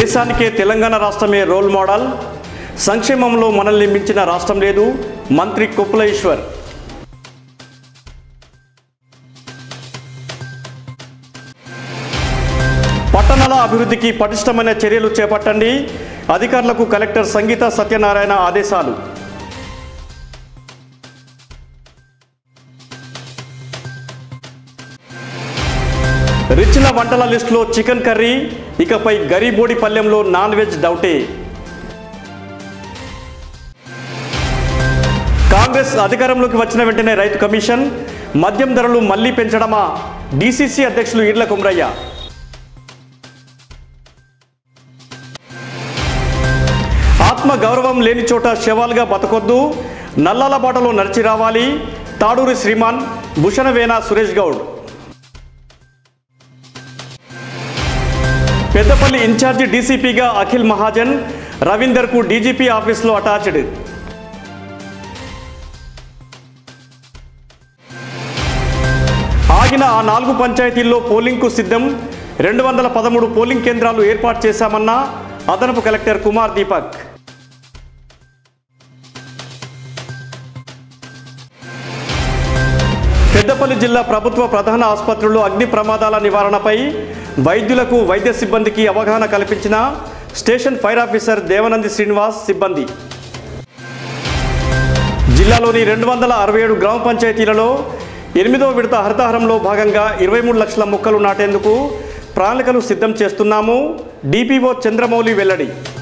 దేశానికే తెలంగాణ రాష్ట్రమే role model సంక్షేమంలో మనల్ని మించిన రాష్ట్రం లేదు మంత్రి కొప్పుల ఈశ్వర్ పట్టణాల అభివృద్ధికి పటిష్టమైన చర్యలు చేపట్టండి అధికారులకు కలెక్టర్ సంగీత సత్యనారాయణ ఆదేశాలు రిచ్ల వంటల లిస్టులో చికెన్ కర్రీ ఇకపై గరీబోడి పల్లెంలో నాన్ వెజ్ డౌటే కాంగ్రెస్ అధికారంలోకి వచ్చిన వెంటనే రైతు కమిషన్ మద్యం ధరలు మళ్లీ పెంచడమా డీసీసీ అధ్యక్షులు ఈడ్ల కుమ్రయ్య ఆత్మ గౌరవం లేని చోట శవాలుగా బతకొద్దు నల్లాల బాటలో నడిచి రావాలి తాడూరి శ్రీమాన్ భూషణవేణ సురేష్ గౌడ్ పెద్దపల్లి ఇన్ఛార్జి డీసీపీగా అఖిల్ మహాజన్ రవీందర్కు డీజీపీ ఆఫీస్లో అటాచ్డ్ ఆగిన ఆ నాలుగు పంచాయతీల్లో పోలింగ్కు సిద్ధం రెండు వందల పదమూడు పోలింగ్ కేంద్రాలు ఏర్పాటు చేశామన్న అదనపు కలెక్టర్ కుమార్ దీపక్ పెద్దపల్లి జిల్లా ప్రభుత్వ ప్రధాన ఆసుపత్రుల్లో అగ్ని ప్రమాదాల నివారణపై వైద్యులకు వైద్య సిబ్బందికి అవగాహన కల్పించిన station fire officer Devanandi Srinivas సిబ్బంది జిల్లాలోని రెండు వందల అరవై ఏడు గ్రామ పంచాయతీలలో ఎనిమిదో విడత హరితహారంలో భాగంగా ఇరవై మూడు లక్షల మొక్కలు నాటేందుకు ప్రణాళికలు సిద్ధం చేస్తున్నాము డిపిఓ చంద్రమౌళి వెల్లడి